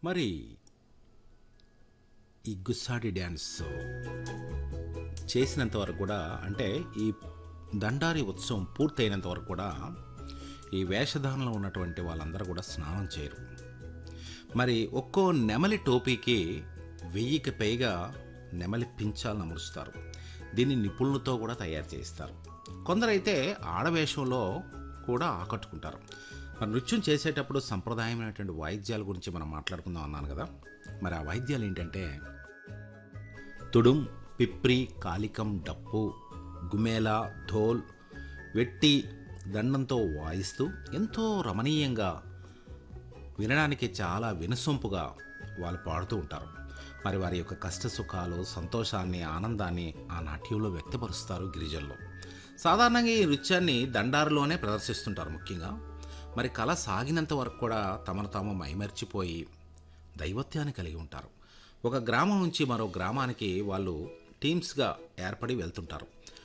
మరి ఈ గుస్సాడి డ్యాన్స్ చేసినంత వరకు కూడా అంటే ఈ దండారి ఉత్సవం పూర్తయినంత వరకు కూడా ఈ వేషధారణలో ఉన్నటువంటి వాళ్ళందరూ కూడా స్నానం చేయరు మరి ఒక్కో నెమలి టోపీకి వెయ్యికి పైగా నెమలి పించాలను అమరుస్తారు దీన్ని నిపుణులతో కూడా తయారు చేస్తారు కొందరైతే ఆడవేషంలో కూడా ఆకట్టుకుంటారు మరి నృత్యం చేసేటప్పుడు సంప్రదాయమైనటువంటి వాయిద్యాల గురించి మనం మాట్లాడుకుందాం అన్నాను కదా మరి ఆ వాయిద్యాలు ఏంటంటే తుడుం పిప్రి కాలికం డప్పు గుమేల ధోల్ వెట్టి దండంతో వాయిస్తూ ఎంతో రమణీయంగా వినడానికి చాలా వినసొంపుగా వాళ్ళు పాడుతూ ఉంటారు మరి వారి యొక్క కష్ట సుఖాలు సంతోషాన్ని ఆనందాన్ని ఆ నాట్యంలో వ్యక్తపరుస్తారు గిరిజనులు సాధారణంగా ఈ నృత్యాన్ని దండారులోనే ప్రదర్శిస్తుంటారు ముఖ్యంగా మరి కళ సాగినంత వరకు కూడా తమను తాము మైమర్చిపోయి దైవత్యాన్ని కలిగి ఉంటారు ఒక గ్రామం నుంచి మరో గ్రామానికి వాళ్ళు టీమ్స్గా ఏర్పడి వెళ్తుంటారు